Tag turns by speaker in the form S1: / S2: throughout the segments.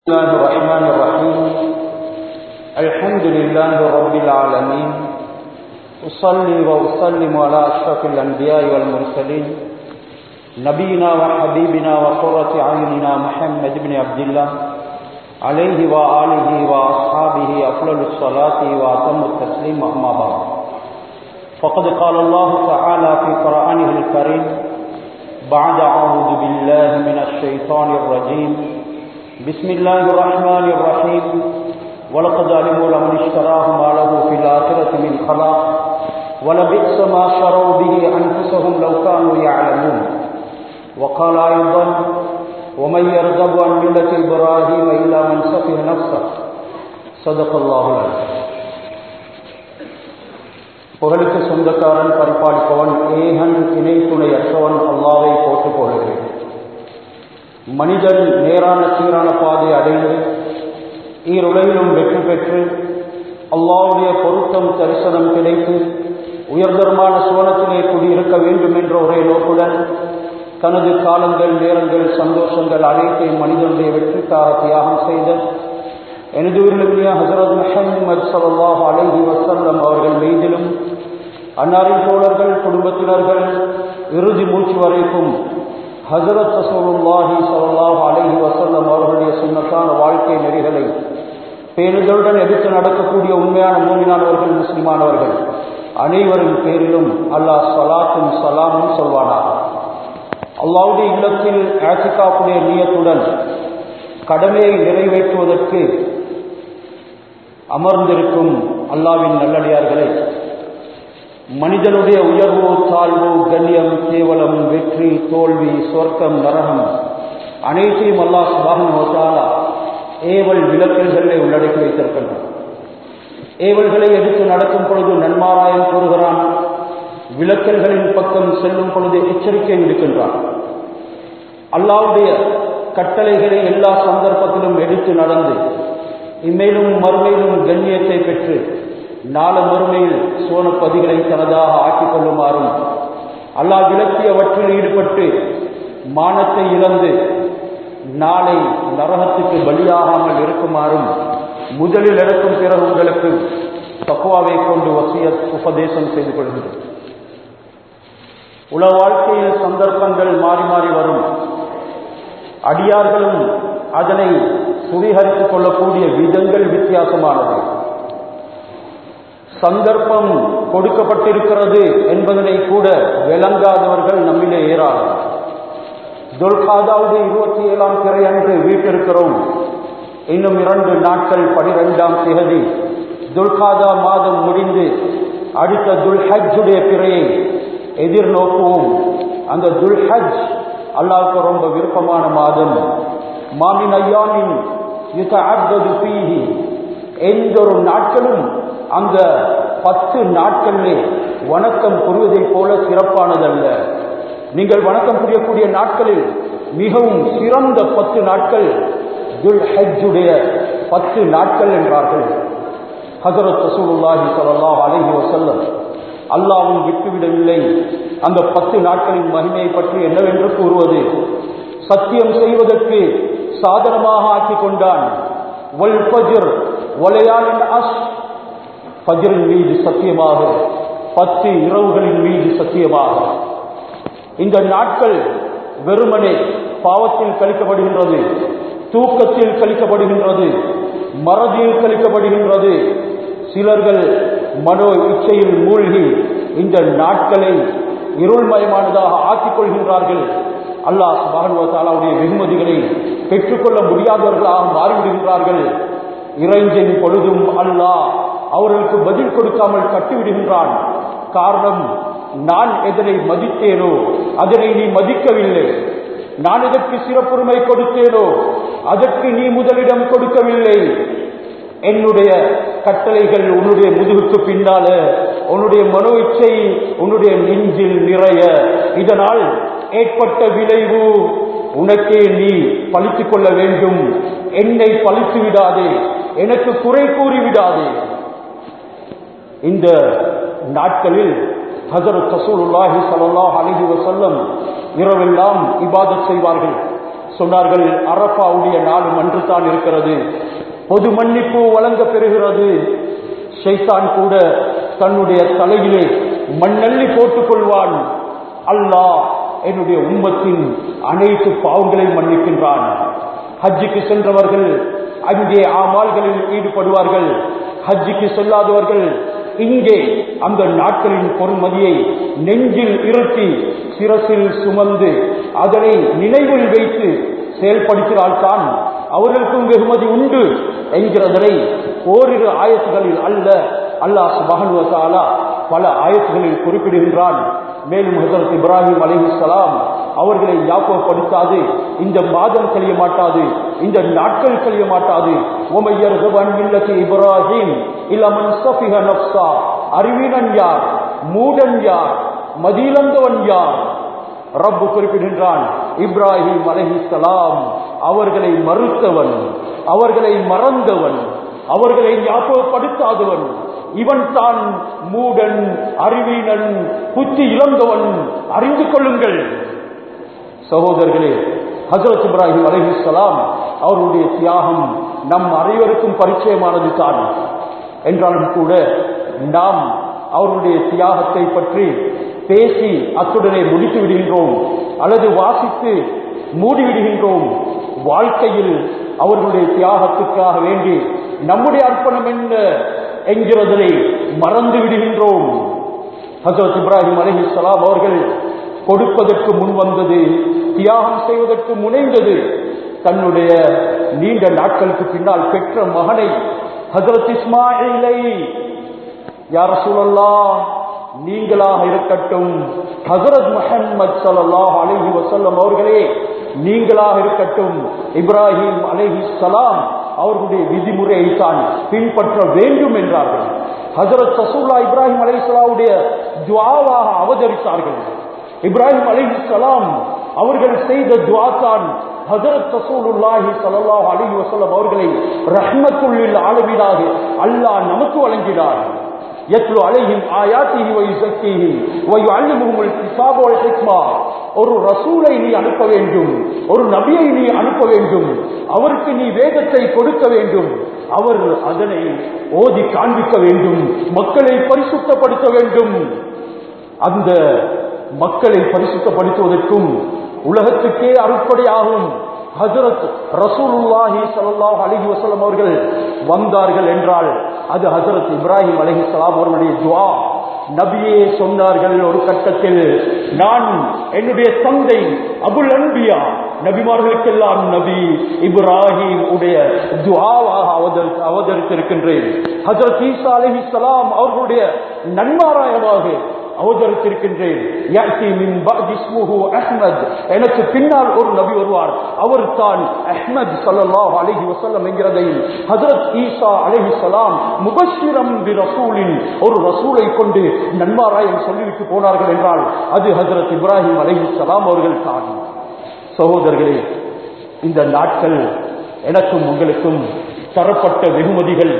S1: بسم الله الرحمن الرحيم الحمد لله رب العالمين أصلي وأسلم على أشرف الأنبياء والمرسلين نبينا وحبيبنا وقرة عيننا محمد بن عبد الله عليه وآله وأصحابه أفضل الصلاة وأتم التسليم أما بعد فقد قال الله تعالى في قرآنه الكريم بعد أعوذ بالله من الشيطان الرجيم بسم الله الرحمن الرحيم ولقد علموا لمن اشتراه ما له في الآخرة من خلاق ولبئس ما شروا به أنفسهم لو كانوا يعلمون وقال أيضا ومن يرغب عن ملة إبراهيم إلا من سفه نفسه صدق الله العظيم புகழுக்கு சொந்தக்காரன் பரிபாலிப்பவன் ஏகன் இணை துணையற்றவன் அல்லாவை போட்டுக் கொள்கிறேன் மனிதன் நேரான சீரான பாதை அடைந்து ஈருலகிலும் வெற்றி பெற்று அல்லாவுடைய பொருத்தம் தரிசனம் கிடைத்து உயர்தரமான சுவனத்திலே குடியிருக்க வேண்டும் என்ற ஒரே நோக்குடன் தனது காலங்கள் நேரங்கள் சந்தோஷங்கள் அனைத்தையும் மனிதனுடைய வெற்றிக்காக தியாகம் செய்த எனது உயிரிழமைய ஹசரத் முஹம்மது சல்லாஹ் அலஹி வசல்லம் அவர்கள் மீதிலும் அன்னாரின் தோழர்கள் குடும்பத்தினர்கள் இறுதி மூச்சு வரைக்கும் ஹசரத் ரசூலுல்லாஹி சல்லாஹ் அலஹி வசல்லம் அவர்களுடைய சுண்ணத்தான வாழ்க்கை நெறிகளை பேருதலுடன் எடுத்து நடக்கக்கூடிய உண்மையான மூமினானவர்கள் முஸ்லிமானவர்கள் அனைவரின் பேரிலும் அல்லாஹ் சலாத்தும் சலாமும் சொல்வானார் அல்லாவுடைய இல்லத்தில் ஆசிகாப்புடைய நீயத்துடன் கடமையை நிறைவேற்றுவதற்கு அமர்ந்திருக்கும் அல்லாவின் நல்லடியார்களே மனிதனுடைய உயர்வு தாழ்வு கண்ணியம் கேவலம் வெற்றி தோல்வி சொர்க்கம் நரகம் அனைத்தையும் அல்லாஹ் சுபாகனோத்தாலா ஏவல் விளக்கல்களை உள்ளடக்கி வைத்திருக்கின்றான் ஏவல்களை எடுத்து நடக்கும் பொழுது நன்மாராயம் கூறுகிறான் விளக்கல்களின் பக்கம் செல்லும் பொழுது எச்சரிக்கை விடுக்கின்றான் அல்லாவுடைய கட்டளைகளை எல்லா சந்தர்ப்பத்திலும் எடுத்து நடந்து இம்மேலும் மறுமையிலும் கண்ணியத்தை பெற்று நாள மறுமையில் சோனப்பதிகளை தனதாக ஆக்கிக் கொள்ளுமாறும் அல்லாஹ் விளக்கியவற்றில் ஈடுபட்டு மானத்தை இழந்து நாளை நரகத்துக்கு பலியாகாமல் இருக்குமாறும் முதலில் எடுக்கும் பிறகு உங்களுக்கு தக்குவாவை கொண்டு வசிய உபதேசம் செய்து கொள்கிறது உலக வாழ்க்கையில் சந்தர்ப்பங்கள் மாறி மாறி வரும் அடியார்களும் அதனை சுவீகரித்துக் கொள்ளக்கூடிய விதங்கள் வித்தியாசமானது சந்தர்ப்பம் கொடுக்கப்பட்டிருக்கிறது என்பதனை கூட விளங்காதவர்கள் நம்மிலே ஏறார்கள் துல்காதாவது இருபத்தி ஏழாம் திரை அன்று வீட்டிருக்கிறோம் இன்னும் இரண்டு நாட்கள் பனிரெண்டாம் திகதி துல்காதா மாதம் முடிந்து அடுத்த துல்ஹஜ்ஜுடைய பிறையை எதிர்நோக்குவோம் அந்த துல்ஹஜ் அல்லாவுக்கு ரொம்ப விருப்பமான மாதம் மாமின் ஐயாமின் யுத அப்தது பீஹி எந்த ஒரு நாட்களும் அந்த பத்து நாட்களிலே வணக்கம் புரிவதைப் போல சிறப்பானதல்ல நீங்கள் வணக்கம் புரியக்கூடிய நாட்களில் மிகவும் சிறந்த பத்து நாட்கள் துல் ஹஜ்ஜுடைய பத்து நாட்கள் என்றார்கள் ஹசரத் ரசூலுல்லாஹி ஸல்லல்லாஹு அலைஹி வஸல்லம் அல்லாவும் விட்டுவிடவில்லை அந்த பத்து நாட்களின் மகிமையை பற்றி என்னவென்று கூறுவது சத்தியம் செய்வதற்கு சாதனமாக ஆக்கிக் கொண்டான் ஒல் பஜர் ஒலையாளின் அஸ் பஜரின் மீது சத்தியமாக பத்து இரவுகளின் மீது சத்தியமாக இந்த நாட்கள் வெறுமனே பாவத்தில் கழிக்கப்படுகின்றது தூக்கத்தில் கழிக்கப்படுகின்றது மறதியில் கழிக்கப்படுகின்றது சிலர்கள் மனோ இச்சையில் மூழ்கி இந்த நாட்களை இருள்மயமானதாக ஆக்கிக் கொள்கின்றார்கள் அல்லாஹ் சுபானுவத்தாலாவுடைய வெகுமதிகளை பெற்றுக்கொள்ள முடியாதவர்களாக மாறிவிடுகின்றார்கள் இறைஞ்சின் பொழுதும் அல்லாஹ் அவர்களுக்கு பதில் கொடுக்காமல் கட்டிவிடுகின்றான் காரணம் நான் எதனை மதித்தேனோ அதனை நீ மதிக்கவில்லை நான் எதற்கு சிறப்புரிமை கொடுத்தேனோ அதற்கு நீ முதலிடம் கொடுக்கவில்லை என்னுடைய கட்டளைகள் உன்னுடைய முதுகுக்கு பின்னால உன்னுடைய மனோ இச்சை உன்னுடைய நெஞ்சில் நிறைய இதனால் ஏற்பட்ட விளைவு உனக்கே நீ பழித்துக் கொள்ள வேண்டும் என்னை பழித்து விடாதே எனக்கு குறை கூறி விடாதே இந்த நாட்களில் ஹசரத் ரசூலுல்லாஹி ஸல்லல்லாஹு அலைஹி வஸல்லம் இரவெல்லாம் இபாதத் செய்வார்கள் சொன்னார்கள் அரபாவுடைய நாளும் அன்று தான் இருக்கிறது பொது மன்னிப்பு வழங்க பெறுகிறது ஷைத்தான் கூட தன்னுடைய தலையிலே மண்ணள்ளி போட்டுக் கொள்வான் அல்லாஹ் என்னுடைய உம்மத்தின் அனைத்து பாவங்களையும் மன்னிக்கின்றான் ஹஜ்ஜுக்கு சென்றவர்கள் அங்கே ஆமால்களில் ஈடுபடுவார்கள் ஹஜ்ஜுக்கு செல்லாதவர்கள் இங்கே அந்த நாட்களின் பொறுமதியை நெஞ்சில் இருத்தி சிரசில் சுமந்து அதனை நினைவில் வைத்து செயல்படுத்தினால்தான் அவர்களுக்கும் வெகுமதி உண்டு என்கிறதனை ஓரிரு ஆயத்துகளில் அல்ல அல்லாஹ் சுபகனுவத்தாலா பல ஆயத்துகளில் குறிப்பிடுகின்றான் மேலும் ஹசரத் இப்ராஹிம் அலிஹிஸ்லாம் அவர்களை ஞாபகப்படுத்தாது இந்த மாதம் கழிய மாட்டாது இந்த நாட்கள் கழிய மாட்டாது உமையர் இல்லத்தி இப்ராஹிம் இலமன் சஃபிஹ நப்சா அறிவீனன் யார் மூடன் யார் மதியிழந்தவன் யார் ரப்பு குறிப்பிடுகின்றான் இப்ராஹிம் அலஹிசலாம் அவர்களை மறுத்தவன் அவர்களை மறந்தவன் அவர்களை ஞாபகப்படுத்தாதவன் இவன் தான் மூடன் அறிவீனன் புத்தி இழந்தவன் அறிந்து கொள்ளுங்கள் சகோதரர்களே ஹசரத் இப்ராஹிம் அலஹிசலாம் அவருடைய தியாகம் நம் அனைவருக்கும் பரிச்சயமானது தான் என்றாலும் கூட நாம் அவருடைய தியாகத்தை பற்றி பேசி அத்துடனே முடித்து விடுகின்றோம் அல்லது வாசித்து மூடிவிடுகின்றோம் வாழ்க்கையில் அவர்களுடைய தியாகத்துக்காக வேண்டி நம்முடைய அர்ப்பணம் என்ன என்கிறதனை மறந்து விடுகின்றோம் ஹசரத் இப்ராஹிம் அலஹி சலாம் அவர்கள் கொடுப்பதற்கு முன் வந்தது தியாகம் செய்வதற்கு முனைந்தது தன்னுடைய நீண்ட நாட்களுக்கு பின்னால் பெற்ற மகனை ஹசரத் இஸ்மாயிலை யார் சூழல்லா நீங்களாக இருக்கட்டும் ஹசரத் முஹம்மது சல்லாஹ் அலஹி வசல்லம் அவர்களே நீங்களாக இருக்கட்டும் இப்ராஹிம் அலஹி சலாம் அவர்களுடைய விதிமுறையை தான் பின்பற்ற வேண்டும் என்றார்கள் ஹசரத் சசூல்லா இப்ராஹிம் அலிஸ்லாவுடைய துவாவாக அவதரித்தார்கள் இப்ராஹிம் அலிஸ்லாம் அவர்கள் செய்த துவா தான் ஹசரத் ரசூலுல்லாஹி ஸல்லல்லாஹு அலைஹி வஸல்லம் அவர்களை ரஹ்மத்துல்லில் ஆலமீனாக அல்லாஹ் நமக்கு வழங்கினார் யத்லு அலைஹிம் ஆயாத்திஹி வ யுஸக்கீஹிம் வ யுஅல்லிமுஹுல் கிதாப வல் ஹிக்மா ஒரு ரசூலை நீ அனுப்ப வேண்டும் ஒரு நபியை நீ அனுப்ப வேண்டும் அவருக்கு நீ வேதத்தை கொடுக்க வேண்டும் அவர் அதனை ஓதி காண்பிக்க வேண்டும் மக்களை பரிசுத்தப்படுத்த வேண்டும் அந்த மக்களை பரிசுத்தப்படுத்துவதற்கும் உலகத்துக்கே அருட்படையாகும் ஹசரத் ரசூலுல்லாஹி ஸல்லல்லாஹு அலைஹி வஸல்லம் அவர்கள் வந்தார்கள் என்றால் அது ஹசரத் இப்ராஹிம் அலைஹிஸ்ஸலாம் அவர்களுடைய துஆ நபியே சொன்னார்கள் ஒரு கட்டத்தில் நான் என்னுடைய தந்தை அபுல் அன்பியா நபிமார்களுக்கெல்லாம் நபி இப்ராஹிம் உடைய துஆவாக அவதரி அவதரித்திருக்கின்றேன் ஹஜரத் ஈசா அலைஹிஸ்ஸலாம் அவர்களுடைய நன்மாராயமாக அவதரித்திருக்கின்றேன் யாத்தி மின் பஅதி இஸ்முஹு அஹ்மத் எனக்கு பின்னால் ஒரு நபி வருவார் அவர் தான் அஹ்மத் ஸல்லல்லாஹு அலைஹி வஸல்லம் என்கிறதை ஹஜரத் ஈசா அலைஹிஸ்ஸலாம் முபஷ்ஷிரம் பி ரசூலின் ஒரு ரசூலை கொண்டு நன்மாராயம் சொல்லிவிட்டு போனார்கள் என்றால் அது ஹஜரத் இப்ராஹிம் அலைஹிஸ்ஸலாம் அவர்கள் தான் சகோதரர்களே இந்த நாட்கள் எனக்கும் உங்களுக்கும் தரப்பட்ட வெகுமதிகள்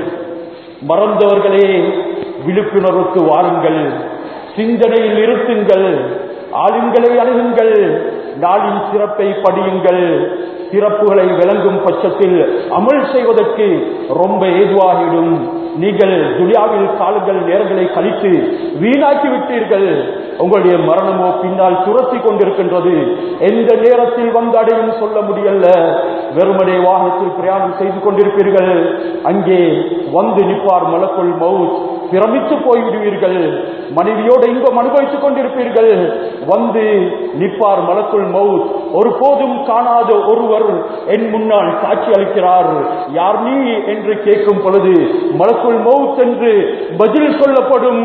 S1: மறந்தவர்களே விழிப்புணர்வுக்கு வாருங்கள் சிந்தனையில் இருத்துங்கள் ஆளுங்களை அணுகுங்கள் நாளின் சிறப்பை படியுங்கள் சிறப்புகளை விளங்கும் பட்சத்தில் அமல் செய்வதற்கு ரொம்ப ஏதுவாகிடும் நீங்கள் துனியாவில் காலங்கள் நேரங்களை கழித்து வீணாக்கி விட்டீர்கள் உங்களுடைய மரணமோ பின்னால் துரத்தி கொண்டிருக்கின்றது எந்த நேரத்தில் வந்து அடையும் சொல்ல முடியல வெறுமனே வாகனத்தில் பிரயாணம் செய்து கொண்டிருப்பீர்கள் அங்கே வந்து நிற்பார் மலக்குள் மவுத் பிரமித்து போய்விடுவீர்கள் மனைவியோடு இன்பம் அனுபவித்துக் கொண்டிருப்பீர்கள் வந்து நிற்பார் மலக்குள் மவுத் ஒருபோதும் காணாத ஒருவர் என் முன்னால் சாட்சி அளிக்கிறார் யார் நீ என்று கேட்கும் பொழுது மலக்குள் மவுத் என்று பதில் சொல்லப்படும்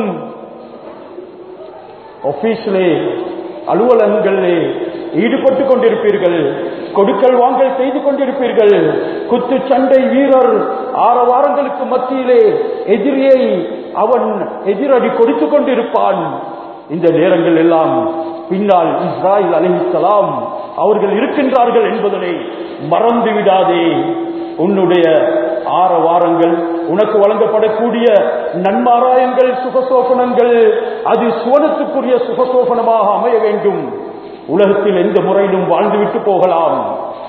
S1: ஆபீஸ்லே அலுவலகங்களிலே ஈடுபட்டு கொண்டிருப்பீர்கள் கொடுக்கல் வாங்கல் செய்து கொண்டிருப்பீர்கள் குத்து சண்டை வீரர் ஆறு வாரங்களுக்கு மத்தியிலே எதிரியை அவன் எதிரடி கொடுத்து கொண்டிருப்பான் இந்த நேரங்கள் எல்லாம் பின்னால் இஸ்ராயில் அலிஹிசலாம் அவர்கள் இருக்கின்றார்கள் என்பதனை மறந்து விடாதே உன்னுடைய ஆற வாரங்கள் உனக்கு வழங்கப்படக்கூடிய நன்மாராயங்கள் சுகசோபனங்கள் அது சுவனத்துக்குரிய சுகசோபனமாக அமைய வேண்டும் உலகத்தில் எந்த முறையிலும் வாழ்ந்துவிட்டு போகலாம்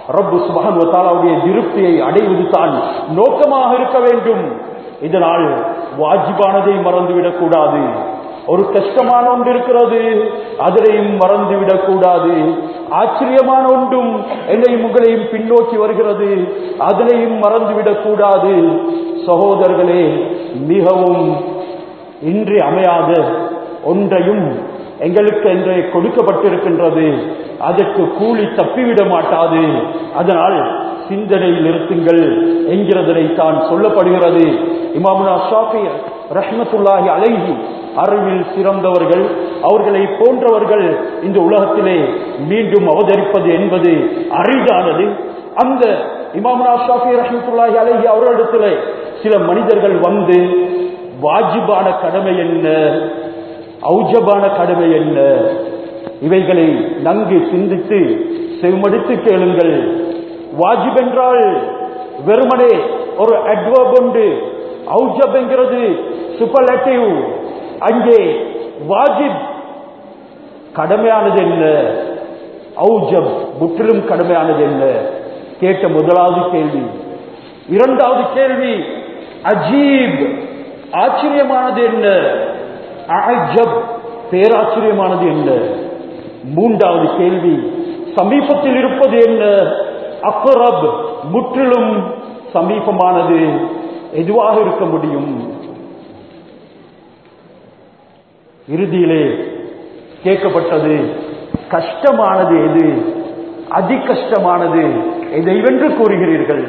S1: ரப்பு சுபஹான் வத்தாலாவுடைய திருப்தியை அடைவது தான் நோக்கமாக இருக்க வேண்டும் இதனால் வாஜிபானதை மறந்துவிடக் கூடாது ஒரு கஷ்டமான ஒன்று இருக்கிறது அதனையும் மறந்துவிடக் கூடாது ஆச்சரியமான ஒன்றும் என்னையும் உங்களையும் பின்னோக்கி வருகிறது அதனையும் மறந்துவிடக் கூடாது சகோதரர்களே மிகவும் இன்றி அமையாத ஒன்றையும் எங்களுக்கு என்று கொடுக்கப்பட்டிருக்கின்றது அதற்கு கூலி தப்பிவிட மாட்டாது அதனால் சிந்தனையில் நிறுத்துங்கள் என்கிறதனை தான் சொல்லப்படுகிறது இமாமுனா ஷாஃபி ரஹ்மத்துல்லாஹி அலைஹி அறிவில் சிறந்தவர்கள் அவர்களை போன்றவர்கள் இந்த உலகத்திலே மீண்டும் அவதரிப்பது என்பது அரிதானது அந்த இமாமுனா ஷாஃபி ரஹ்மத்துல்லாஹி அலைஹி அவர்களிடத்திலே சில மனிதர்கள் வந்து வாஜிபான கடமை என்ன ஔஜபான கடமை என்ன இவைகளை நன்கு சிந்தித்து செவிமடித்து கேளுங்கள் வாஜிப் என்றால் வெறுமனே ஒரு அட்வர்ப் உண்டு ஔஜப் என்கிறது சூப்பர்லேட்டிவ் அங்கே வாஜிப் கடமையானது என்ன ஔஜப் முற்றிலும் கடமையானது என்ன கேட்ட முதலாவது கேள்வி இரண்டாவது கேள்வி அஜீப் ஆச்சரியமானது என்ன அஜப் பேராச்சரியமானது என்ன மூன்றாவது கேள்வி சமீபத்தில் இருப்பது என்ன அக்ரப் முற்றிலும் சமீபமானது எதுவாக இருக்க முடியும் இறுதியிலே கேட்கப்பட்டது கஷ்டமானது எது அதி கஷ்டமானது எதை வென்று கூறுகிறீர்கள்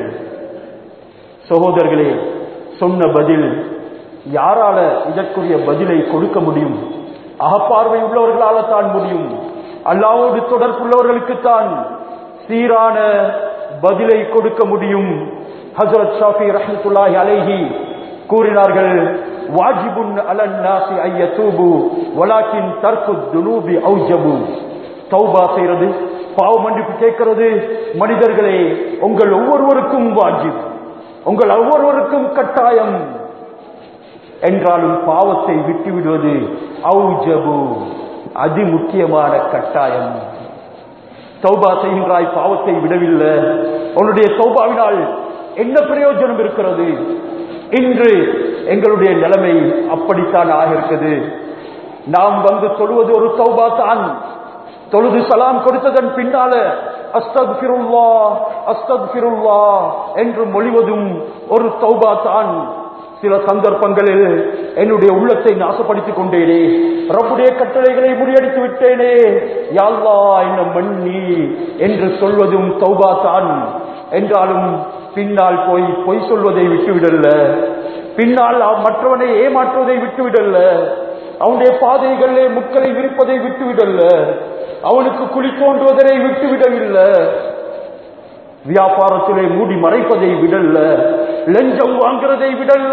S1: சகோதரர்களே சொன்ன பதில் யாரால இதற்குரிய பதிலை கொடுக்க முடியும் அகப்பார்வை உள்ளவர்களால தான் முடியும் அல்லாவோடு தொடர்புள்ளவர்களுக்குத்தான் சீரான பதிலை கொடுக்க முடியும் ஹசரத் ஷாஃபி ரஹமத்துல்லாஹி அலைஹி கூறினார்கள் வாஜிபுன் அலன் நாசி ஐய தூபு வலாக்கின் தர்க்கு துனூபி ஔஜபு தௌபா செய்யறது பாவ மன்னிப்பு கேட்கிறது மனிதர்களே உங்கள் ஒவ்வொருவருக்கும் வாஜிப் உங்கள் ஒவ்வொருவருக்கும் கட்டாயம் என்றாலும் பாவத்தை விட்டுவிடுவது ஔஜபு அதி முக்கியமான கட்டாயம் தௌபா செய்கின்றாய் பாவத்தை விடவில்லை உன்னுடைய தௌபாவினால் என்ன பிரயோஜனம் இருக்கிறது இன்று எங்களுடைய நிலைமை அப்படித்தான் ஆகிருக்குது நாம் வந்து சொல்வது ஒரு தௌபா தான் தொழுது சலாம் கொடுத்ததன் பின்னால அஸ்தக்ஃபிருல்லா அஸ்தக்ஃபிருல்லா என்று மொழிவதும் ஒரு தௌபா தான் சில சந்தர்ப்பங்களில் என்னுடைய உள்ளத்தை நாசப்படுத்திக் கொண்டேனே ரப்புடைய கட்டளைகளை முறியடித்து விட்டேனே யாழ்லா என்ன மன்னி என்று சொல்வதும் தௌபா தான் என்றாலும் பின்னால் போய் பொய் சொல்வதை விட்டுவிடல்ல பின்னால் மற்றவனை ஏமாற்றுவதை விட்டுவிடல்ல அவனுடைய பாதைகளிலே முட்களை விரிப்பதை விட்டுவிடல்ல அவனுக்கு குழி தோன்றுவதனை விட்டுவிடவில்லை வியாபாரத்திலே மூடி மறைப்பதை விடல்ல லஞ்சம் வாங்குறதை விடல்ல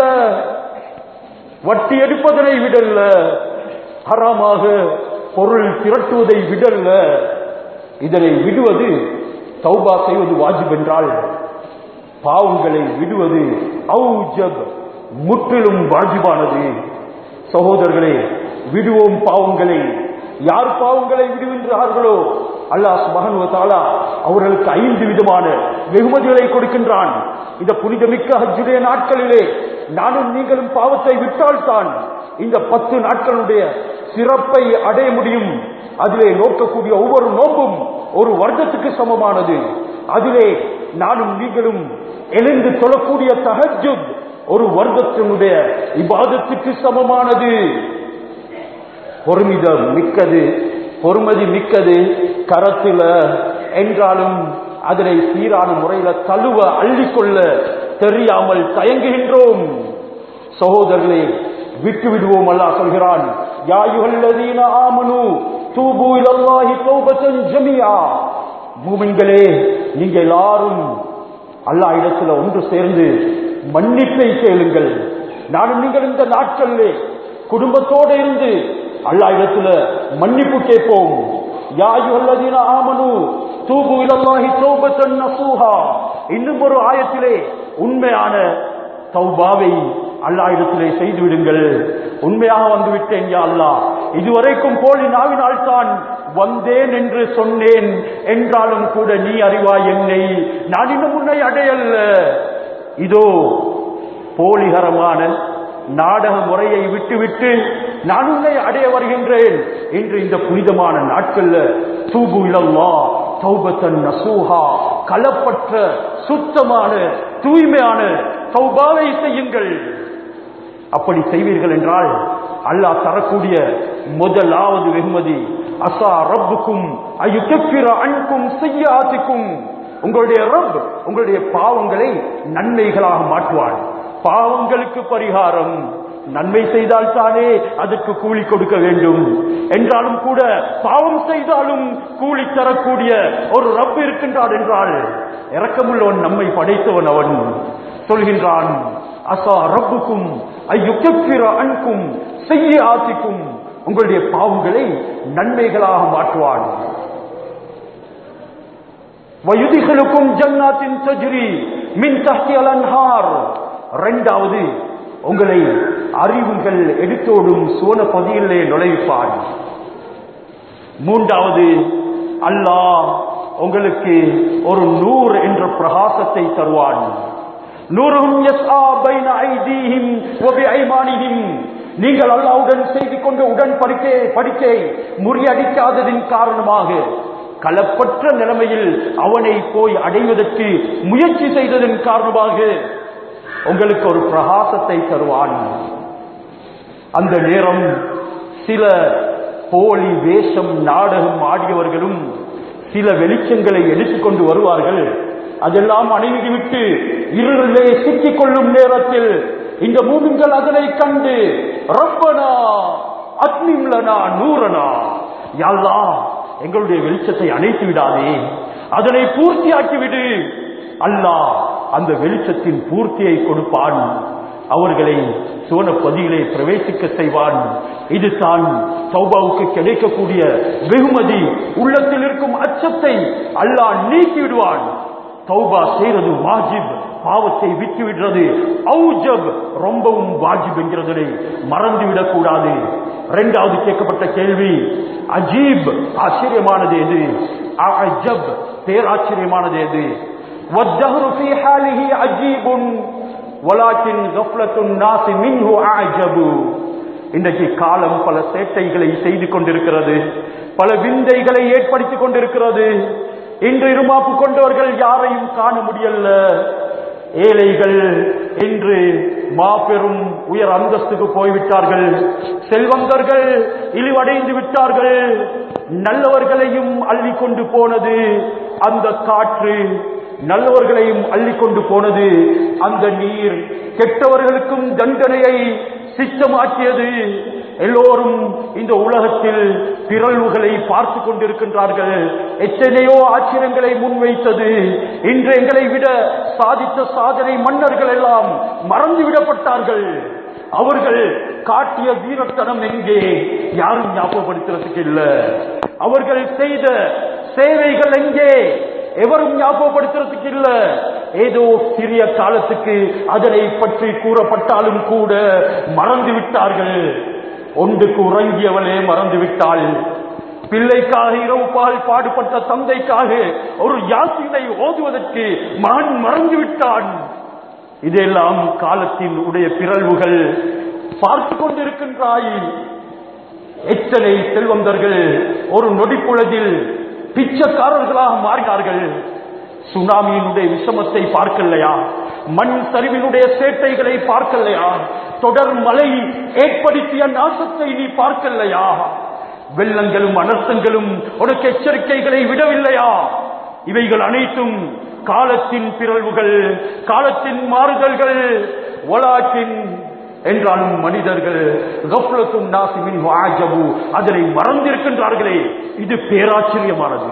S1: வட்டி எடுப்பதனை விடல்ல ஹராமாக பொருள் திரட்டுவதை விடல்ல இதனை விடுவது தௌபா செய்வது வாஜிப் என்றால் பாவங்களை விடுவது ஔஜப் முற்றிலும் வாஜிபானது சகோதரர்களே விடுவோம் பாவங்களை யார் பாவங்களை விடுகின்றார்களோ அல்லாஹ் சுபஹன் தாலா அவர்களுக்கு ஐந்து விதமான வெகுமதிகளை கொடுக்கின்றான் இந்த புனிதமிக்க ஹஜ்ஜுடைய நாட்களிலே நானும் நீங்களும் பாவத்தை விட்டால்தான் இந்த பத்து நாட்களுடைய சிறப்பை அடைய முடியும் அதிலே நோக்கக்கூடிய ஒவ்வொரு நோம்பும் ஒரு வருடத்துக்கு சமமானது அதிலே நானும் நீங்களும் எழுந்து தொழக்கூடிய தஹஜுத் ஒரு வருடத்தினுடைய இபாதத்துக்கு சமமானது பொறுமிதம் மிக்கது பொறுமதி மிக்கது கரத்தில என்றாலும் அதனை சீரான முறையில தழுவ அள்ளிக்கொள்ள தெரியாமல் தயங்குகின்றோம் சகோதரர்களே விட்டு விடுவோம் அல்லா சொல்கிறான் யாயுகல்லதீன ஆமனு தூபு இலல்லாஹி தௌபத்தன் ஜமியா மூமின்களே நீங்க எல்லாரும் அல்லா இடத்துல ஒன்று சேர்ந்து மன்னிப்பை கேளுங்கள் நானும் நீங்கள் இந்த நாட்களிலே குடும்பத்தோடு இருந்து அல்லா இடத்துல மன்னிப்பு கேட்போம் யாயுகல்லதீன ஆமனு தூபு இலல்லாஹி தௌபத்தன் நசூஹா இன்னும் ஒரு ஆயத்திலே உண்மையான தௌபாவை அல்லா இடத்திலே செய்து விடுங்கள் உண்மையாக வந்து விட்டேன் யா அல்லா இதுவரைக்கும் போலி நாவினால் தான் வந்தேன் என்று சொன்னேன் என்றாலும் கூட நீ அறிவாய் என்னை நான் இன்னும் உன்னை அடையல்ல இதோ போலிகரமான நாடக முறையை விட்டுவிட்டு நான் உன்னை அடைய வருகின்றேன் என்று இந்த புனிதமான நாட்கள்ல தூபு இலல்லா தௌபத்தன் நசூஹா களப்பற்ற சுத்தமான தூய்மையான தௌபாவை செய்யுங்கள் அப்படி செய்வீர்கள் என்றால் அல்லாஹ் தரக்கூடிய முதலாவது வெகுமதி அசா ரப்புக்கும் அயுக்கப்பிர அன்கும் செய்யாதிக்கும் உங்களுடைய ரப் உங்களுடைய பாவங்களை நன்மைகளாக மாற்றுவான் பாவங்களுக்கு பரிகாரம் நன்மை செய்தால் தானே அதற்கு கூலி கொடுக்க வேண்டும் என்றாலும் கூட பாவம் செய்தாலும் கூலி தரக்கூடிய ஒரு ரப் இருக்கின்றான் என்றால் இறக்கமுள்ளவன் நம்மை படைத்தவன் அவன் சொல்கின்றான் அசா ரப்புக்கும் ஐயுக்கிற அன்கும் செய்ய ஆசிக்கும் உங்களுடைய பாவங்களை நன்மைகளாக மாற்றுவான் வயுதிகளுக்கும் ஜன்னாத்தின் தஜ்ரி மின் தஹ்தி அலன்ஹார் இரண்டாவது உங்களை அறிவுகள் எடுத்தோடும் சோன பதியிலே நுழைப்பான் மூன்றாவது அல்லாஹ் உங்களுக்கு ஒரு நூறு என்ற பிரகாசத்தை தருவான் நூறும் யஸ்ஆ பைன ஐதீஹிம் வ பிஐமானிஹிம் நீங்கள் அல்லாஹ்வுடன் செய்து கொண்ட உடன் படிக்கை படிக்கை முறியடிக்காததின் காரணமாக களப்பற்ற நிலைமையில் அவனை போய் அடைவதற்கு முயற்சி செய்ததன் காரணமாக உங்களுக்கு ஒரு பிரகாசத்தை தருவான் அந்த நேரம் சில போலி வேஷம் நாடகம் ஆடியவர்களும் சில வெளிச்சங்களை எடுத்துக்கொண்டு வருவார்கள் அதெல்லாம் அணைந்துவிட்டு இருளிலே சிக்கிக் கொள்ளும் நேரத்தில் இந்த மூமின்கள் அதனை கண்டு ரப்பனா அக்னிம்லனா நூறனா யாழ்லா எங்களுடைய வெளிச்சத்தை அணைத்து விடாதே அதனை பூர்த்தியாக்கி விடு அல்லாஹ் அந்த வெளிச்சத்தின் பூர்த்தியை கொடுப்பான் அவர்களை சோன பதியிலே பிரவேசிக்க செய்வான் இதுதான் சௌபாவுக்கு கிடைக்கக்கூடிய வெகுமதி உள்ளத்தில் இருக்கும் அச்சத்தை அல்லாஹ் நீக்கி விடுவான் தௌபா செய்யறது வாஜிப் பாவத்தை விட்டு விடுறது ஔஜப் ரொம்பவும் வாஜிப் என்கிறதை மறந்துவிடக் கூடாது இரண்டாவது கேட்கப்பட்ட கேள்வி அஜீப் ஆச்சரியமானது எது அஜப் பேராச்சரியமானது எது والدهر في حاله عجيب ولكن غفلة الناس منه أعجب இன்றைக்கு காலம் பல சேட்டைகளை செய்து கொண்டிருக்கிறது பல விந்தைகளை ஏற்படுத்திக் கொண்டிருக்கிறது இன்று இருமாப்பு கொண்டவர்கள் யாரையும் காண முடியல ஏழைகள் இன்று மாபெரும் உயர் அந்தஸ்துக்கு போய்விட்டார்கள் செல்வந்தர்கள் இழிவடைந்து விட்டார்கள் நல்லவர்களையும் அள்ளி கொண்டு போனது அந்த காற்று நல்லவர்களையும் அள்ளி கொண்டு போனது அந்த நீர் கெட்டவர்களுக்கும் தண்டனையை சித்தமாக்கியது எல்லோரும் இந்த உலகத்தில் பிறழ்வுகளை பார்த்து கொண்டிருக்கின்றார்கள் எத்தனையோ ஆச்சரியங்களை முன்வைத்தது இன்று எங்களை விட சாதித்த சாதனை மன்னர்கள் எல்லாம் மறந்துவிடப்பட்டார்கள் அவர்கள் காட்டிய வீரத்தனம் எங்கே யாரும் ஞாபகப்படுத்துறதுக்கு இல்ல அவர்கள் செய்த சேவைகள் எங்கே எவரும் ஞாபகப்படுத்துறதுக்கு இல்ல ஏதோ சிறிய காலத்துக்கு அதனை பற்றி கூறப்பட்டாலும் கூட மறந்து விட்டார்கள் ஒன்றுக்கு உறங்கியவளே மறந்து விட்டாள் பிள்ளைக்காக இரவு பால் பாடுபட்ட தந்தைக்காக ஒரு யாசினை ஓதுவதற்கு மகன் மறந்து விட்டான் இதெல்லாம் காலத்தின் உடைய பிறழ்வுகள் பார்த்து கொண்டிருக்கின்றாய் எத்தனை செல்வந்தர்கள் ஒரு நொடிப்புழதில் பிச்சைக்காரர்களாக மாறினார்கள் சுனாமியினுடைய விஷமத்தை பார்க்கலையா மண் சரிவினுடைய சேட்டைகளை பார்க்கலையா தொடர் மழை ஏற்படுத்திய நாசத்தை நீ பார்க்கலையா வெள்ளங்களும் அனர்த்தங்களும் உனக்கு எச்சரிக்கைகளை விடவில்லையா இவைகள் அனைத்தும் காலத்தின் பிறழ்வுகள் காலத்தின் மாறுதல்கள் ஒலாக்கின் என்றாலும் மனிதர்கள் கஃப்லத்தும் நாசிமின் வாஜபு அதனை மறந்திருக்கின்றார்களே இது பேராச்சரியமானது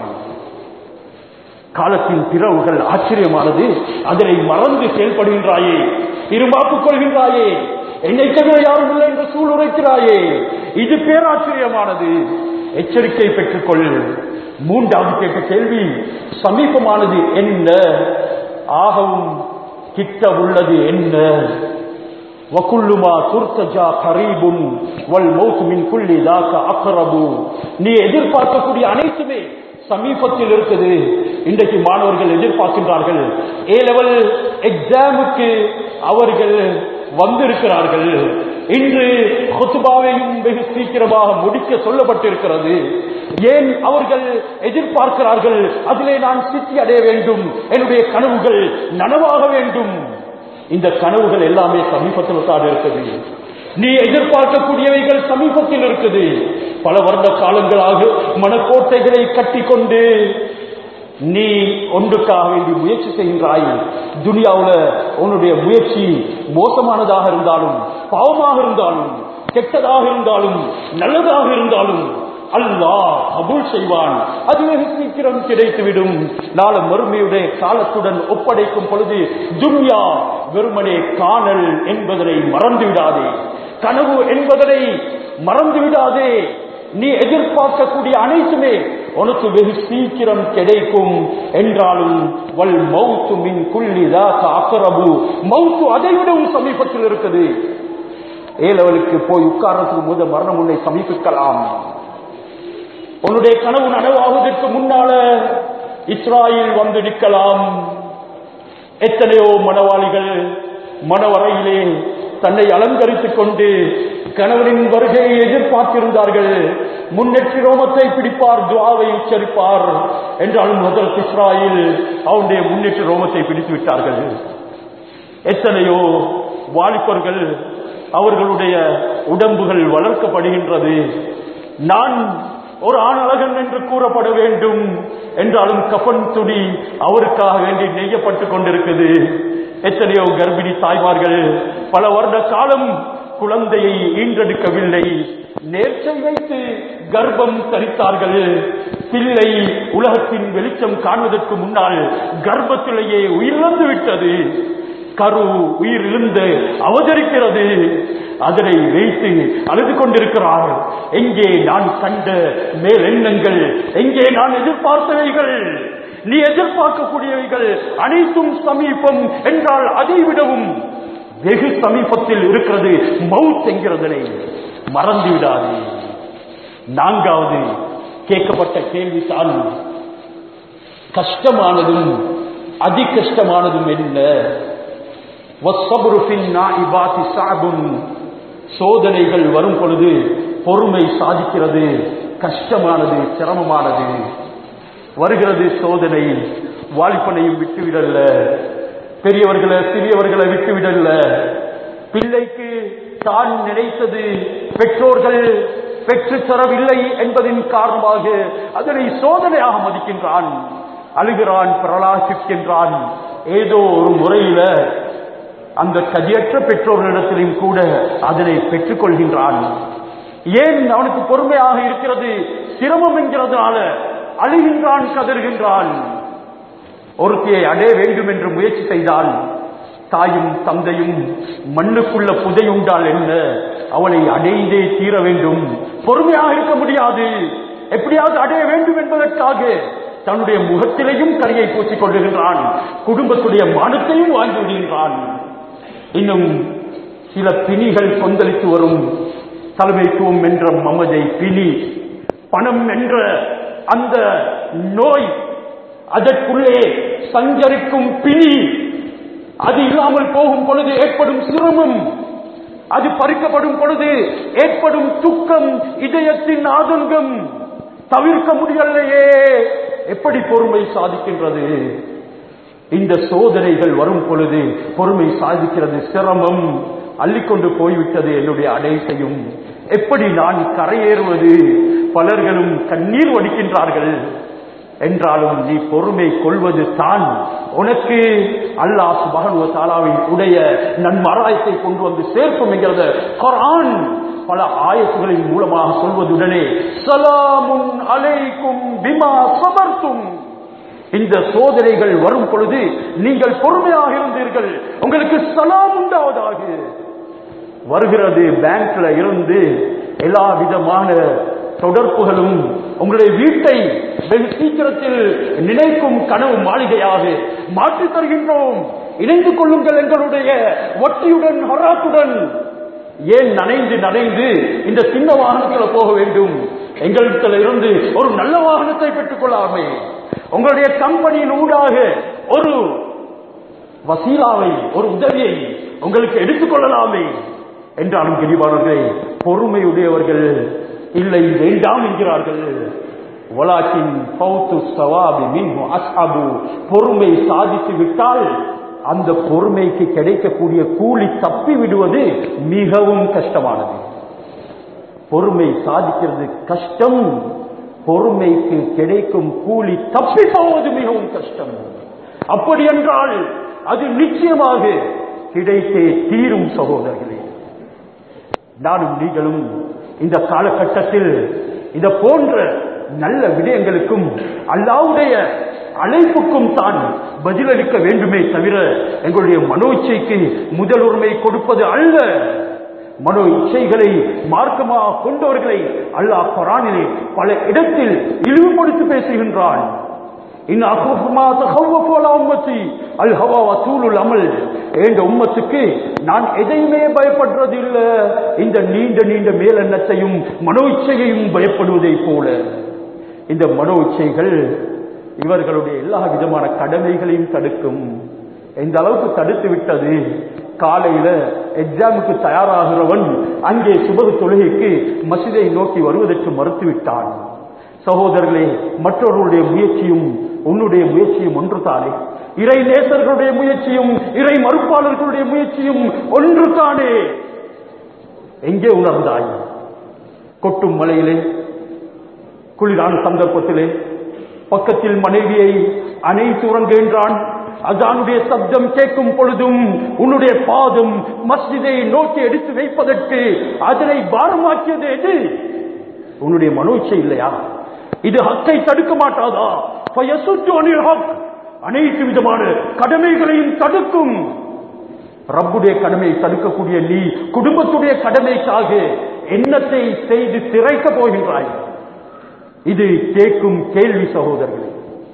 S1: காலத்தின் பிறவுகள் ஆச்சரியமானது அதனை மறந்து செயல்படுகின்றாயே இருமாப்புக் கொள்கின்றாயே என்னை தவிர யாரும் இல்லை என்று சூளுரைக்கிறாயே இது பேராச்சரியமானது எச்சரிக்கை பெற்றுக்கொள் மூன்றாவது கேட்ட கேள்வி சமீபமானது என்ன ஆகவும் கிட்ட உள்ளது என்ன வகுல்லுமா துர்த்தஜா கரீபுன் வல் மௌத் மின் குல்லி தாக்க அக்ரபு நீ எதிர்பார்க்கக்கூடிய அனைத்துமே சமீபத்தில் இருக்குது இன்றைக்கு மாணவர்கள் எதிர்பார்க்கின்றார்கள் ஏ லெவல் எக்ஸாமுக்கு அவர்கள் வந்திருக்கிறார்கள் இன்று ஹுத்துபாவையும் வெகு சீக்கிரமாக முடிக்க சொல்லப்பட்டிருக்கிறது ஏன் அவர்கள் எதிர்பார்க்கிறார்கள் அதிலே நான் சித்தி அடைய வேண்டும் என்னுடைய கனவுகள் நனவாக வேண்டும் இந்த கனவுகள் எல்லாமே சமீபத்தில் தான் இருக்குது நீ எதிர்பார்க்கக்கூடியவைகள் சமீபத்தில் இருக்குது பல வருட காலங்களாக மனக்கோட்டைகளை கட்டிக்கொண்டு நீ ஒன்றுக்காக வேண்டி முயற்சி செய்கின்றாய் துனியாவுல உன்னுடைய முயற்சி மோசமானதாக இருந்தாலும் பாவமாக இருந்தாலும் கெட்டதாக இருந்தாலும் நல்லதாக இருந்தாலும் அல்லாஹ் கபூல் செய்வான் அது வெகு சீக்கிரம் கிடைத்துவிடும் நாள மறுமையுடைய காலத்துடன் ஒப்படைக்கும் பொழுது துன்யா வெறுமனே காணல் என்பதனை மறந்து விடாதே கனவு என்பதனை மறந்து விடாதே நீ எதிர்பார்க்கக்கூடிய அனைத்துமே உனக்கு வெகு சீக்கிரம் கிடைக்கும் என்றாலும் வல் மௌத்து மின் குள்ளிதா அக்கரபு மௌத்து அதை விடவும் சமீபத்தில் இருக்குது ஏ லெவலுக்கு போய் உட்கார்றதுக்கு முத மரணம் உன்னை சமீபிக்கலாம் உன்னுடைய கனவு நனவாவதற்கு முன்னால இஸ்ராயில் வந்து நிற்கலாம் எத்தனையோ மனவாளிகள் மனவரையிலே தன்னை அலங்கரித்துக் கொண்டு கணவனின் வருகையை எதிர்பார்த்திருந்தார்கள் முன்னெற்றி ரோமத்தை பிடிப்பார் துவாவை உச்சரிப்பார் என்றாலும் முதல் இஸ்ராயில் அவனுடைய முன்னேற்ற ரோமத்தை பிடித்து விட்டார்கள் எத்தனையோ வாலிபர்கள் அவர்களுடைய உடம்புகள் வளர்க்கப்படுகின்றது நான் ஒரு ஆணழகன் என்று கூறப்பட வேண்டும் என்றாலும் கபன் துணி அவருக்காக வேண்டி நெய்யப்பட்டுக் கொண்டிருக்குது எத்தனையோ கர்ப்பிணி தாய்மார்கள் பல வருட காலம் குழந்தையை ஈன்றெடுக்கவில்லை நேர்ச்சை வைத்து கர்ப்பம் தரித்தார்கள் பிள்ளை உலகத்தின் வெளிச்சம் காண்பதற்கு முன்னால் கர்ப்பத்திலேயே உயிரிழந்து விட்டது கரு உயிர் இழுந்து அவதரிக்கிறது அதனை வைத்து அழுது கொண்டிருக்கிறார் எங்கே நான் கண்ட மேலெண்ணங்கள் எங்கே நான் எதிர்பார்த்தவைகள் நீ எதிர்பார்க்கக்கூடியவைகள் அனைத்தும் சமீபம் என்றால் அதை விடவும் வெகு சமீபத்தில் இருக்கிறது மவுத் என்கிறதனை மறந்து விடாதே நான்காவது கேட்கப்பட்ட கேள்விதான் கஷ்டமானதும் அதி கஷ்டமானதும் என்ன சோதனைகள் வரும் பொழுது பொறுமை சாதிக்கிறது கஷ்டமானது சிரமமானது வருகிறது சோதனை வாலிப்பனையும் விட்டுவிடல்ல பெரியவர்களை சிறியவர்களை விட்டுவிடல்ல பிள்ளைக்கு தான் நினைத்தது பெற்றோர்கள் பெற்று தரவில்லை என்பதின் காரணமாக அதனை சோதனையாக மதிக்கின்றான் அழுகிறான் பிரலாசிக்கின்றான் ஏதோ ஒரு முறையில அந்த கதியற்ற பெற்றோர்களிடத்திலும் கூட அதனை பெற்றுக் கொள்கின்றான் ஏன் அவனுக்கு பொறுமையாக இருக்கிறது சிரமம் என்கிறதுனால அழுகின்றான் கதறுகின்றான் ஒருத்தியை அடைய வேண்டும் என்று முயற்சி செய்தால் தாயும் தந்தையும் மண்ணுக்குள்ள புதையுண்டால் என்ன அவளை அடைந்தே தீர வேண்டும் பொறுமையாக இருக்க முடியாது எப்படியாவது அடைய வேண்டும் என்பதற்காக தன்னுடைய முகத்திலேயும் கரியை பூசிக் கொள்ளுகின்றான் குடும்பத்துடைய மானத்தையும் வாழ்ந்து விடுகின்றான் இன்னும் சில பிணிகள் கொந்தளித்து வரும் தலைமைத்துவம் என்ற மமதை பிணி பணம் என்ற அந்த நோய் அதற்குள்ளே சஞ்சரிக்கும் பிணி அது இல்லாமல் போகும் பொழுது ஏற்படும் சிரமம் அது பறிக்கப்படும் பொழுது ஏற்படும் துக்கம் இதயத்தின் ஆதங்கம் தவிர்க்க முடியலையே எப்படி பொறுமை சாதிக்கின்றது இந்த சோதனைகள் வரும் பொழுது பொறுமை சாதிக்கிறது சிரமம் அள்ளிக்கொண்டு போய்விட்டது என்னுடைய அடைசையும் எப்படி நான் கரையேறுவது பலர்களும் கண்ணீர் வடிக்கின்றார்கள் என்றாலும் நீ பொறுமை கொள்வது தான் உனக்கு அல்லாஹ் சுபஹானுவ தாலாவின் உடைய நன்மராயத்தை கொண்டு வந்து சேர்க்கும் என்கிறத குர்ஆன் பல ஆயத்துகளின் மூலமாக சொல்வதுடனே சலாமுன் அலைக்கும் பிமா சபர்த்தும் இந்த சோதனைகள் வரும் பொழுது நீங்கள் பொறுமையாக இருந்தீர்கள் உங்களுக்கு சலாம் உண்டாவதாக வருகிறது பேங்க்ல இருந்து எல்லா விதமான தொடர்புகளும் உங்களுடைய வீட்டை வெகு சீக்கிரத்தில் நினைக்கும் கனவு மாளிகையாக மாற்றித் தருகின்றோம் இணைந்து கொள்ளுங்கள் எங்களுடைய வட்டியுடன் ஹராத்துடன் ஏன் நனைந்து நனைந்து இந்த சின்ன வாகனத்தில் போக வேண்டும் எங்களிடத்தில் இருந்து ஒரு நல்ல வாகனத்தை பெற்றுக் கொள்ளாமே உங்களுடைய கம்பெனியின் ஊடாக ஒரு வசீலாவை ஒரு உதவியை உங்களுக்கு எடுத்துக் கொள்ளலாமே என்றாலும் கிரிவானவர்களே பொறுமையுடையவர்கள் இல்லை வேண்டாம் என்கிறார்கள் வலாக்கின் பௌத்து சவாபி மின்ஹு அஸ்ஹபு பொறுமை சாதித்து விட்டால் அந்த பொறுமைக்கு கிடைக்கக்கூடிய கூலி தப்பி விடுவது மிகவும் கஷ்டமானது பொறுமை சாதிக்கிறது கஷ்டம் பொறுமைக்கு கிடைக்கும் கூலி தப்பி போவது மிகவும் கஷ்டம் அப்படி என்றால் அது நிச்சயமாக கிடைத்தே தீரும் சகோதரர்களே நானும் நீங்களும் இந்த காலகட்டத்தில் இத போன்ற நல்ல விடயங்களுக்கும் அல்லாவுடைய அழைப்புக்கும் தான் பதிலளிக்க வேண்டுமே தவிர எங்களுடைய மனோ இச்சைக்கு முதல் உரிமை கொடுப்பது அல்ல மனோ இச்சைகளை மார்க்கமாக கொண்டவர்களை அல்லாஹ் குரானிலே பல இடத்தில் இழிவுபடுத்தி பேசுகின்றான் இன் அக்ரஃபுமா தகவ்வஃபு அலா உம்மத்தி அல் ஹவா வசூலுல் அமல் என்ற உம்மத்துக்கு நான் எதையுமே பயப்படுறது இல்ல இந்த நீண்ட நீண்ட மேலெண்ணத்தையும் மனோ இச்சையையும் பயப்படுவதைப் போல இந்த மனோ இச்சைகள் இவர்களுடைய எல்லா விதமான கடமைகளையும் தடுக்கும் எந்த அளவுக்கு தடுத்து விட்டது காலையில எக்ஸாமுக்கு தயாராகிறவன் அங்கே சுபகு தொழுகைக்கு மசிதை நோக்கி வருவதற்கு மறுத்துவிட்டான் சகோதரர்களே மற்றவர்களுடைய முயற்சியும் உன்னுடைய முயற்சியும் ஒன்று தானே இறை நேசர்களுடைய முயற்சியும் இறை மறுப்பாளர்களுடைய முயற்சியும் ஒன்று தானே எங்கே உணர்ந்தாய் கொட்டும் மலையிலே குளிரான சந்தர்ப்பத்திலே பக்கத்தில் மனைவியை அனைத்து உறங்குகின்றான் அதானுடைய சப்தம் கேட்கும் பொழுதும் உன்னுடைய பாதம் மஸ்ஜிதை நோக்கி எடுத்து வைப்பதற்கு அதனை பாரமாக்கியது எது உன்னுடைய மனோச்சை இல்லையா இது ஹக்கை தடுக்க மாட்டாதா பயசுற்று அணில் ஹக் அனைத்து விதமான கடமைகளையும் தடுக்கும் ரப்புடைய கடமையை தடுக்கக்கூடிய நீ குடும்பத்துடைய கடமைக்காக எண்ணத்தை செய்து திரைக்க போகின்றாய் இது கேட்கும் கேள்வி சகோதரர்களே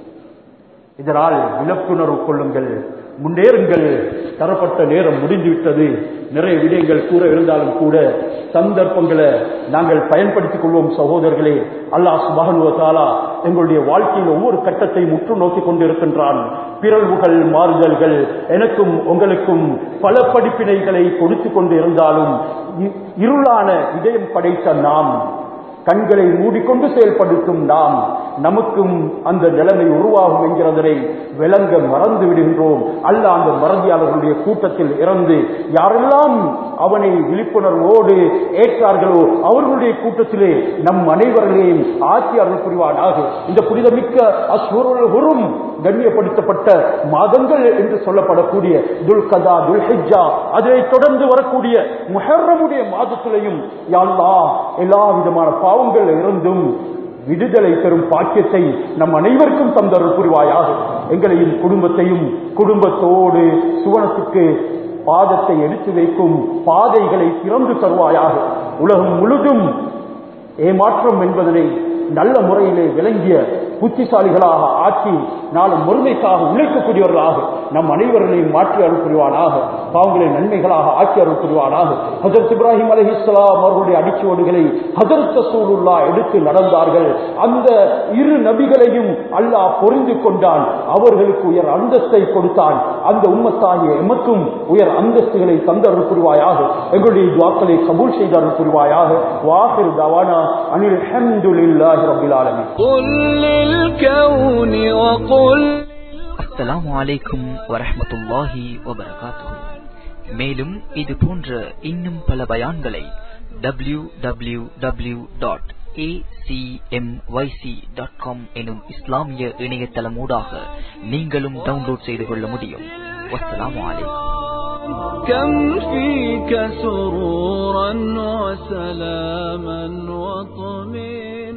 S1: இதனால் விளக்குணர்வு கொள்ளுங்கள் முன்னேறுங்கள் தரப்பட்ட நேரம் முடிந்துவிட்டது நிறைய விடயங்கள் கூற இருந்தாலும் கூட சந்தர்ப்பங்களை நாங்கள் பயன்படுத்திக் கொள்வோம் சகோதரர்களே அல்லாஹ் சுபகனுவத்தாலா எங்களுடைய வாழ்க்கையில் ஒவ்வொரு கட்டத்தையும் உற்று நோக்கி கொண்டிருக்கின்றான் பிறழ்வுகள் மாறுதல்கள் எனக்கும் உங்களுக்கும் பல படிப்பினைகளை கொடுத்து கொண்டு இருந்தாலும் இ- இருளான இதயம் படைத்த நாம் கண்களை மூடிக்கொண்டு செயல்படுத்தும் நாம் நமக்கும் அந்த நிலைமை உருவாகும் என்கிறதனை விளங்க மறந்து விடுகின்றோம் அல்ல அந்த மறதியாளர்களுடைய கூட்டத்தில் இறந்து யாரெல்லாம் அவனை விழிப்புணர்வோடு ஏற்றார்களோ அவர்களுடைய கூட்டத்திலே நம் அனைவர்களையும் ஆட்சி அருள் புரிவானாக இந்த புனிதமிக்க அசுரும் கண்ணியப்படுத்தப்பட்ட மாதங்கள் என்று சொல்லப்படக்கூடிய துல்கதா துல்ஹிஜா அதை தொடர்ந்து வரக்கூடிய முஹர்ரமுடைய மாதத்திலையும் யாழ்லா எல்லா விதமான பாவங்கள் இருந்தும் விடுதலை பெறும் பாக்கியத்தை நம் அனைவருக்கும் தந்தருள் புரிவாயாக எங்களையும் குடும்பத்தையும் குடும்பத்தோடு சுவனத்துக்கு பாதத்தை எடுத்து வைக்கும் பாதைகளை திறந்து தருவாயாக உலகம் முழுதும் ஏமாற்றம் என்பதனை நல்ல முறையிலே விளங்கிய புத்திசாலிகளாக ஆக்கி நாளும் முருமைக்காக உழைக்கக்கூடியவர்களாக நம் அனைவர்களையும் மாற்றி அருள் புரிவானாக பாவங்களை நன்மைகளாக ஆக்கி அருள் புரிவானாக ஹசரத் இப்ராஹிம் அலி இஸ்லாம் அவர்களுடைய அடிச்சுவடுகளை ஹசரத் ரசூலுல்லா எடுத்து நடந்தார்கள் அந்த இரு நபிகளையும் அல்லாஹ் பொறிந்து கொண்டான் அவர்களுக்கு உயர் அந்தஸ்தை கொடுத்தான் அந்த உம்மத்தாகிய எமக்கும் உயர் அந்தஸ்துகளை தந்தருள் புரிவாயாக எங்களுடைய துவாக்களை கபூல் செய்து அருள் புரிவாயாக வாஹிர் தவானா அனில் ஹம்துலில்லாஹி ரப்பில் ஆலமீன்
S2: قل للكون وقل
S3: அஸ்ஸலாமு அலைக்கும் வரஹ்மத்துல்லாஹி வபரகாத்துஹு மேலும் இது போன்ற இன்னும் பல பயான்களை W W W dot dot com எனும் இஸ்லாமிய இணையதளமூடாக நீங்களும் டவுன்லோட் செய்து கொள்ள முடியும் வஸ்ஸலாமு அலைக்கும்
S2: كم فيك سرورا وسلاما وطمئنا